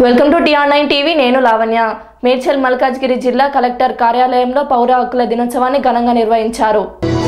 welcome to TR nine TV నేను లావణ్య మేడ్చల్ మల్కాజ్గిరి జిల్లా collector కార్యాలయంలో పౌర హక్కుల దినోత్సవాన్ని ఘనంగా నిర్వహించారు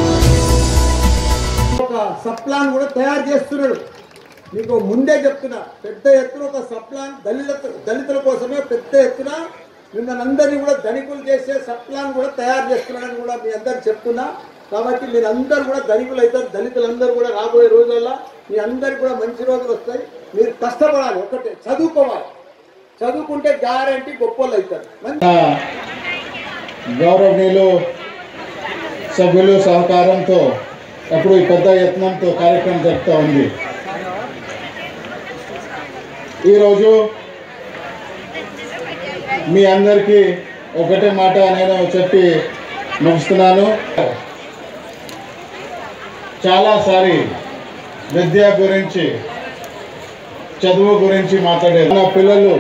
ఒక సప్లాన్ కూడా తయారు చేస్తున్నాడు మీకు ముందే చెప్తున్నా పెద్ద ఎత్తున ఒక సప్లాన్ దళిత దళితుల కోసమే పెద్ద ఎత్తున మిమ్మల్ని అందరినీ కూడా ధనికులు చేసే సప్లాన్ కూడా తయారు చేస్తున్నాడని కూడా మీ అందరికి చెప్తున్నా కాబట్టి మీరు అందరూ కూడా ధనికులు అవుతారు దళితులందరూ కూడా రాబోయే రోజుల్లో మీ అందరికి కూడా మంచి రోజులు వస్తాయి మీరు కష్టపడాలి ఒకటే చదువుకోవాలి చదువుకుంటే గ్యారంటీ గొప్పలు అవుతారు మంచి గౌరవనీయులు సభ్యులు సహకారంతో అప్పుడు ఈ పెద్ద యత్నంతో కార్యక్రమం జరుపుతూ ఉంది ఈరోజు మీ అందరికీ ఒకటే మాట నేను చెప్పి ముగిస్తున్నాను చాలాసారి విద్య గురించి చదువు గురించి మాట్లాడే నా పిల్లలు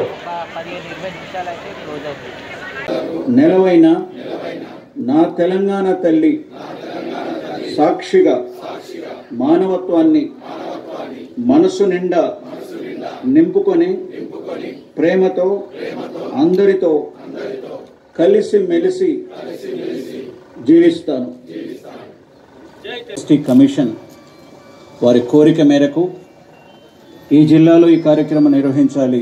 నెలవైన నా తెలంగాణ తల్లి సాక్షిగా మానవత్వాన్ని మనసు నిండా నింపుకొని ప్రేమతో అందరితో కలిసి మెలిసి జీవిస్తాను ఎస్టీ కమిషన్ వారి కోరిక మేరకు ఈ జిల్లాలో ఈ కార్యక్రమం నిర్వహించాలి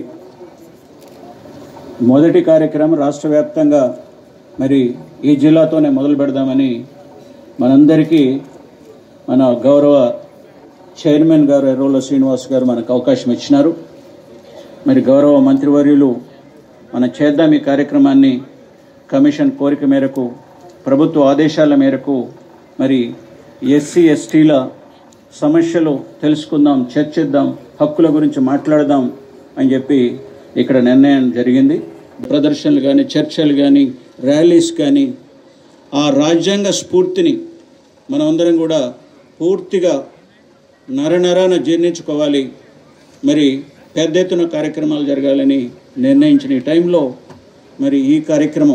మొదటి కార్యక్రమం రాష్ట్ర వ్యాప్తంగా మరి ఈ జిల్లాతోనే మొదలు పెడదామని మనందరికీ మన గౌరవ చైర్మన్ గారు ఎర్రోల శ్రీనివాస్ గారు మనకు అవకాశం ఇచ్చినారు మరి గౌరవ మంత్రివర్యులు మనం చేద్దాం ఈ కార్యక్రమాన్ని కమిషన్ కోరిక మేరకు ప్రభుత్వ ఆదేశాల మేరకు మరి ఎస్సీ ఎస్టీల సమస్యలు తెలుసుకుందాం చర్చిద్దాం హక్కుల గురించి మాట్లాడదాం అని చెప్పి ఇక్కడ నిర్ణయం జరిగింది ప్రదర్శనలు కానీ చర్చలు కానీ ర్యాలీస్ కానీ ఆ రాజ్యాంగ స్ఫూర్తిని మనమందరం కూడా పూర్తిగా నరనరాన జీర్ణించుకోవాలి మరి పెద్ద ఎత్తున కార్యక్రమాలు జరగాలని నిర్ణయించిన ఈ టైంలో మరి ఈ కార్యక్రమం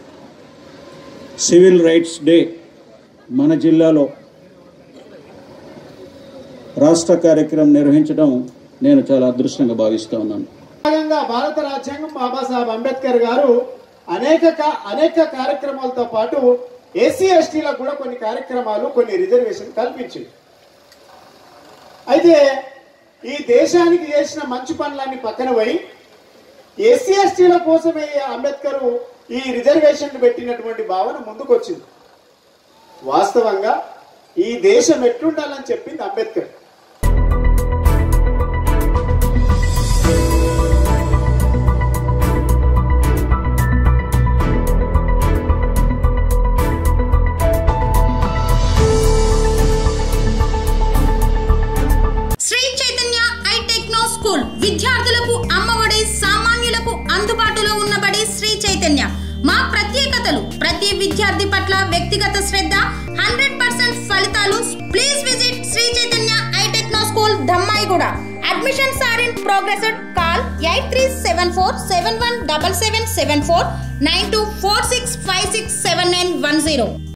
సివిల్ రైట్స్ డే మన జిల్లాలో రాష్ట్ర కార్యక్రమం నిర్వహించడం నేను చాలా అదృష్టంగా భావిస్తూ ఉన్నాను భాగంగా భారత రాజ్యాంగం బాబాసాహెబ్ అంబేద్కర్ గారు అనేక కా- అనేక కార్యక్రమాలతో పాటు ఎస్సీ ఎస్టీలకు కూడా కొన్ని కార్యక్రమాలు కొన్ని రిజర్వేషన్ కల్పించింది అయితే ఈ దేశానికి చేసిన మంచి పనులన్నీ పక్కన పోయి ఎస్సీ ఎస్టీల కోసమే అంబేద్కర్ ఈ రిజర్వేషన్ పెట్టినటువంటి భావన ముందుకొచ్చింది వాస్తవంగా ఈ దేశం ఎట్లుండాలని చెప్పింది Ambedkar Sri Chaitanya I techno school విద్యార్థులకు అమ్మఒడి సామాన్యులకు అందుబాటులో ఉన్నబడి శ్రీ చైతన్య మా ప్రత్యేకతలు ప్రతి విద్యార్థి పట్ల వ్యక్తిగత శ్రద్ధ హండ్రెడ్ పర్సెంట్ ఫలితాలు please visit Sri Chaitanya I techno school Dammaiguda admissions are in progress call eight three seven four seven one double seven seven four nine two four six five six seven nine one zero